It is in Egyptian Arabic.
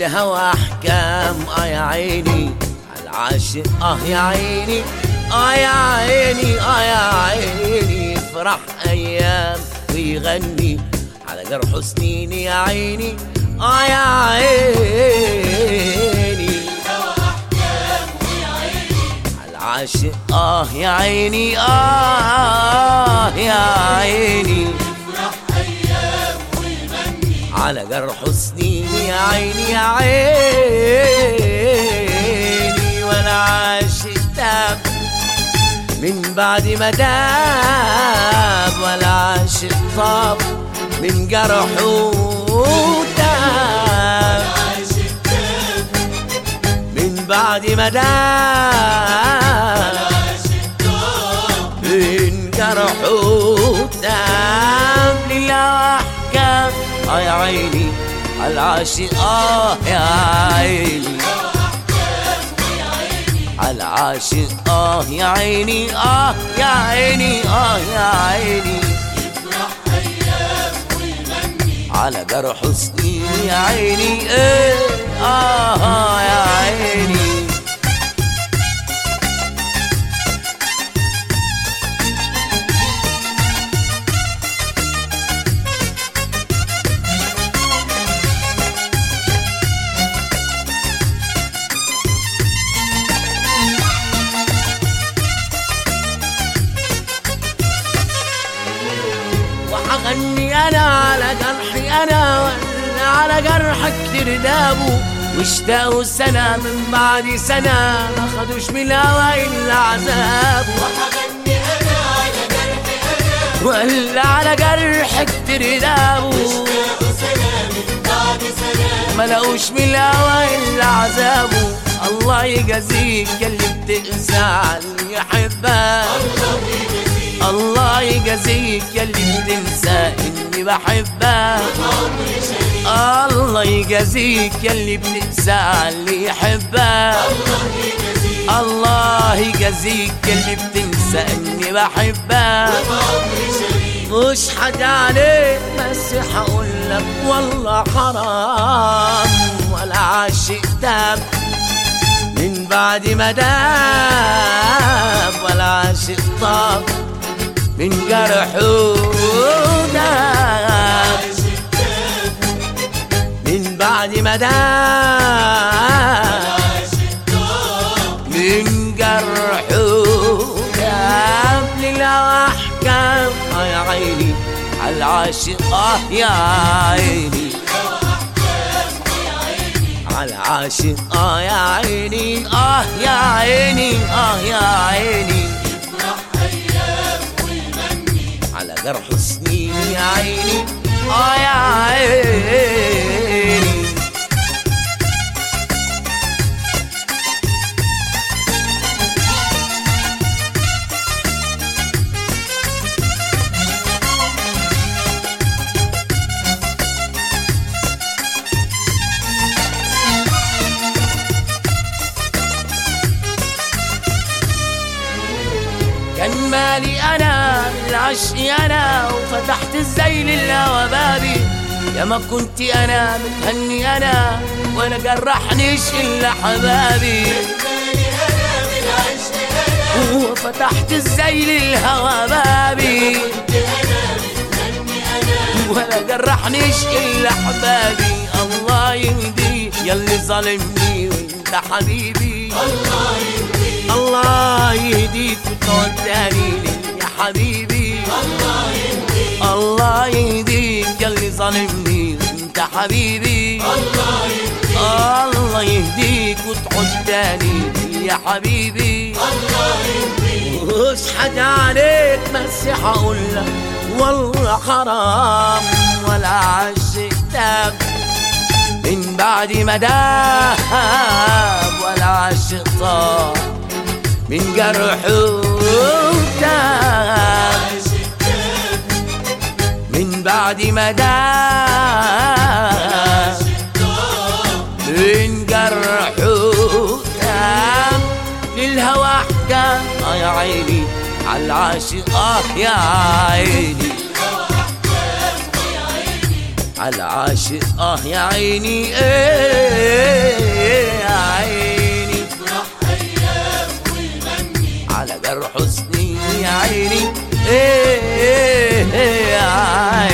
للهوى احكام اه يا عيني العاشق اه يا عيني اه يا عيني اه يا عيني يفرح ايام ويغني على جرح سنين يا عيني اه يا عيني العاشق اه يا عيني اه يا عيني على جرح سنين يا عيني يا عيني وانا عاشق تاب من بعد ما داب ولا عاشق طاب من جرحه تاب من بعد ما داب من جرحه تاب لله احكام اه يا عيني العاشق اه يا عيني العاشق اه يا عيني اه يا عيني اه يا عيني على جرح سنين يا عيني ايه اه يا عيني وحغني انا على جرحي انا ولا على جرحك تردابه واشتاقوا سنة من بعد سنة ما خدوش من الهوى إلا عذابه وحغني انا على جرحي انا ولا على جرحك تردابه وسلام بعد سلام ما لقوش من الهوى إلا عذابه الله يجازيك يا اللي بتقسى على اللي يحبك الله يجازيك يا اللي بتنسى اني بحبك الله يجازيك يا اللي بتنسى على اللي يحبك الله يجازيك يا اللي بتنسى اني بحبك مش حد عليك بس هقولك والله حرام ولا عاشق تاب من بعد ما داب ولا عاشق طاب من جرحه داب من بعد ما داب من جرحه داب للهوى احكام اه يا عيني على العاشق اه يا عيني على العاشق اه يا عيني اه يا عيني اه يا عيني على جرح سنين يا عيني اه يا عيني كان مالي انا بالعشق انا وفتحت ازاي للهوى بابي يا ما كنت انا متهني انا ولا جرحنيش الا حبابي مالي انا بالعشق انا وفتحت ازاي للهوى بابي انا مستني انا ولا جرحنيش الا حبابي الله يهدي يلي ظالمني وانت حبيبي الله يهديك الله يهديك وتقعد تاني لي يا حبيبي الله يهديك الله يهديك يلي ظالمني وانت حبيبي الله يهديك الله يهديك وتعود تاني لي يا حبيبي الله يهديك مش حاجة عليك بس هقولك والله حرام ولا عاشق تاب من بعد ما داب ولا عاشق طاب من جرحه تاب من بعد ما داب من جرحه تاب للهوى احكام اه يا عيني على العاشق اه يا عيني على عاشق اه يا عيني ايه يا عيني يفرح أيام ويغني على جرح حسني يا عيني ايه يا عيني